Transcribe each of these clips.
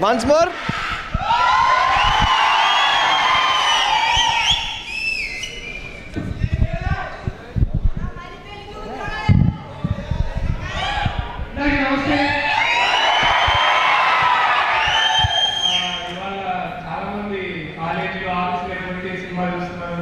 Once more ఇవాళ చాలా మంది కాలేజీలో ఆఫీసులో ఎటువంటి సినిమా చూస్తున్నారు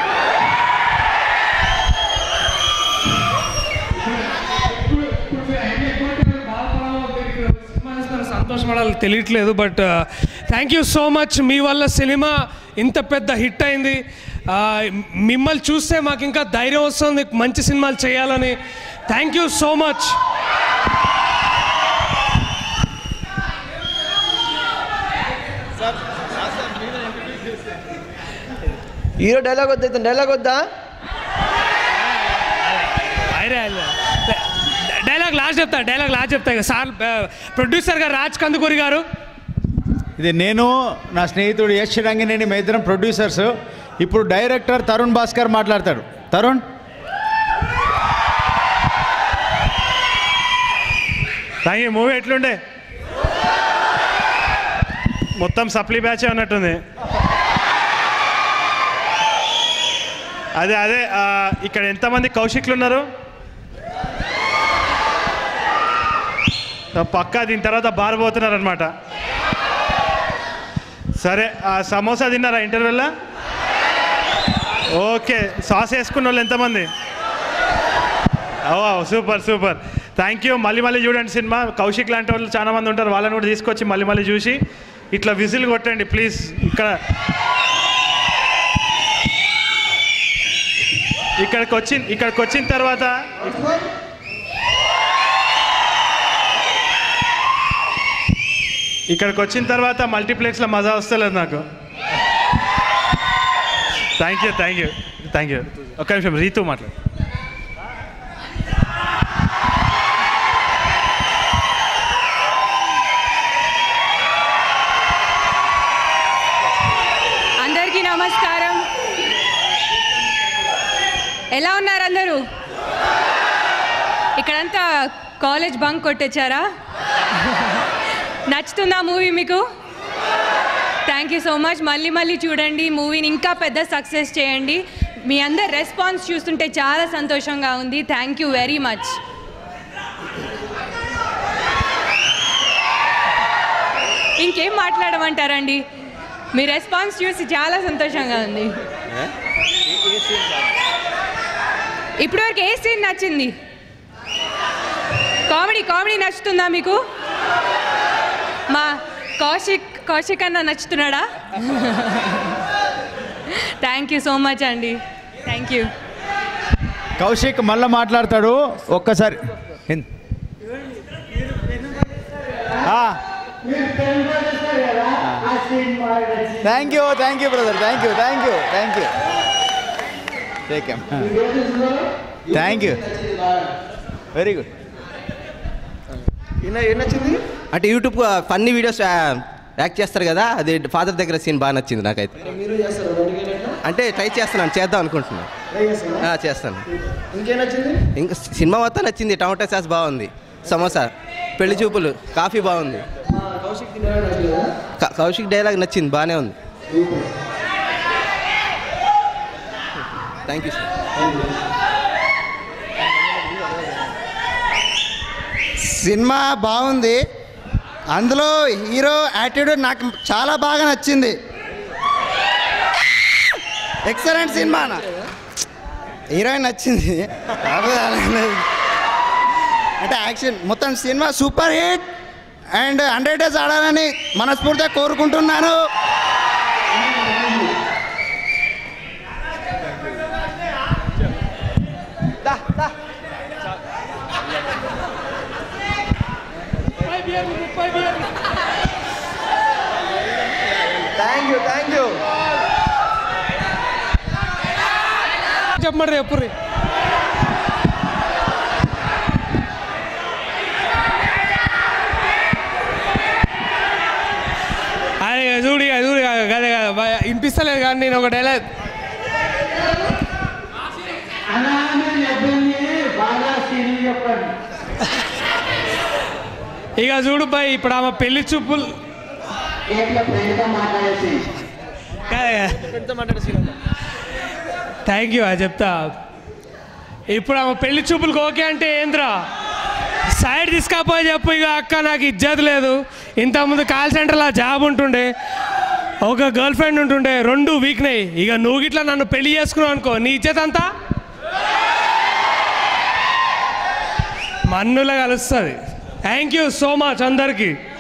ఇప్పుడు- ఇప్పుడు మీరు ఎన్ని ఎటువంటి బాధపడాలో తెలియదు. సినిమా చూస్తున్నారు, సంతోషపడాలి తెలియట్లేదు but thank you so much మీ వల్ల సినిమా ఇంత పెద్ద హిట్ అయింది ఆ, మిమ్మల్ని చూస్తే మాకు ఇంకా ధైర్యం వస్తుంది మంచి సినిమాలు చేయాలని thank you so much hero dialogue వద్దా డైలాగ్ వద్దా అయిరే డైలాగ్ లాస్ట్ చెప్తా డైలాగ్ లాస్ట్ చెప్తా ఇక సార్ ప్రొడ్యూసర్ గారు రాజ్ కందుకూరి గారు ఇది నేను నా స్నేహితుడు యశ్ రంగినేని మా ఇద్దరం ప్రొడ్యూసర్స్ ఇప్పుడు డైరెక్టర్ తరుణ్ భాస్కర్ మాట్లాడతాడు తరుణ్ థ్యాంక్ యూ మూవీ ఎట్లుండే మొత్తం సప్లీ బ్యాచ్ ఉన్నట్టుంది అదే అదే ఆ, ఇక్కడ ఎంతమంది కౌశిక్లు ఉన్నారు పక్కా దీని తర్వాత బార్ పోతున్నారు అనమాట సరే ఆ సమోసా తిన్నారా ఇంటర్వెల్లో ఓకే సాస్ వేసుకున్న వాళ్ళు ఎంతమంది ఓ సూపర్ సూపర్ థ్యాంక్ యూ మళ్ళీ మళ్ళీ చూడండి సినిమా కౌశిక్ లాంటి వాళ్ళు చాలా మంది ఉంటారు వాళ్ళని కూడా తీసుకొచ్చి మళ్ళీ మళ్ళీ చూసి ఇట్లా విజిల్ కొట్టండి ప్లీజ్ ఇక్కడ ఇక్కడికి వచ్చి ఇక్కడికి వచ్చిన తర్వాత ఇక్కడికి వచ్చిన తర్వాత మల్టీప్లెక్స్లో మజా వస్తలేదు నాకు thank you thank you thank you ఒక్క నిమిషం రీతు మాట్లాడు అందరికీ నమస్కారం ఎలా ఉన్నారు అందరూ ఇక్కడంతా కాలేజ్ బంక్ కొట్టొచ్చారా నచ్చుతుందా మూవీ మీకు థ్యాంక్ యూ సో మచ్ మళ్ళీ మళ్ళీ చూడండి మూవీని ఇంకా పెద్ద సక్సెస్ చేయండి మీ అందరి రెస్పాన్స్ చూస్తుంటే చాలా సంతోషంగా ఉంది థ్యాంక్ యూ వెరీ మచ్ ఇంకేం మాట్లాడమంటారండి మీ రెస్పాన్స్ చూసి చాలా సంతోషంగా ఉంది ఇప్పటివరకు ఏ సీన్ నచ్చింది కామెడీ కామెడీ నచ్చుతుందా మీకు మా కౌశిక్ కౌశిక్ అన్న నచ్చుతున్నాడా థ్యాంక్ యూ సో మచ్ అండి థ్యాంక్ యూ కౌశిక్ మళ్ళీ మాట్లాడతాడు ఒక్కసారి ఎన్- ఆ. Thank you thank you brother thank you thank you thank you take thank you very good ఏం నచ్చింది అంటే యూట్యూబ్ ఫన్నీ వీడియోస్ యాక్ట్ చేస్తారు కదా అది ఫాదర్ దగ్గర సీన్ బాగా నచ్చింది నాకైతే మీరు చేస్తారు బండికి అంటే ట్రై చేస్తున్నాను చేద్దాం అనుకుంటున్నాను ఆ, చేస్తాను ఇంకేం నచ్చింది ఇంకా సినిమా మొత్తం నచ్చింది టమాటా సాస్ బాగుంది సమోసా పెళ్లి చూపులు కాఫీ బాగుంది కౌశిక్ తినడం నచ్చలేదా క- కౌశిక్ డైలాగ్ నచ్చింది బాగానే ఉంది థ్యాంక్ యూ సార్ సినిమా బాగుంది అందులో హీరో యాటిట్యూడ్ నాకు చాలా బాగా నచ్చింది ఎక్సలెంట్ సినిమా అన్న. హీరోయిన్ నచ్చింది కాకపోతే అలాగే అంటే యాక్షన్ మొత్తం cinema super hit and hundred days ఆడాలని మనస్ఫూర్తిగా కోరుకుంటున్నాను థ్యాంక్ యూ థ్యాంక్ యూ చెప్పమంటారు ఎప్పుడు అదే చూడు ఇక చూడు ఇక అదే కదా, భయ- వినిపిస్తలేదు కానీ నేను ఒక డైలాగ్ ఇక చూడు బాయ్ ఇప్పుడు ఆమె పెళ్లి చూపులు థ్యాంక్ యూ అది చెప్తా ఇప్పుడు ఆమె పెళ్లి చూపులకు ఓకే అంటే ఏంద్రా సైడ్ తీసుకపోయి చెప్పు ఇక అక్క నాకు ఇజ్జత్ లేదు ఇంతకుముందు కాల్ సెంటర్లో జాబ్ ఉంటుండే ఒక గర్ల్ ఫ్రెండ్ ఉంటుండే రెండు వీక్నై ఇక నువ్వు గిట్లా నన్ను పెళ్లి చేసుకున్నావు అనుకో నీ ఇజ్జత్ అంతా మన్నులో కలుస్తుంది థ్యాంక్ యూ సో మచ్ అందరికీ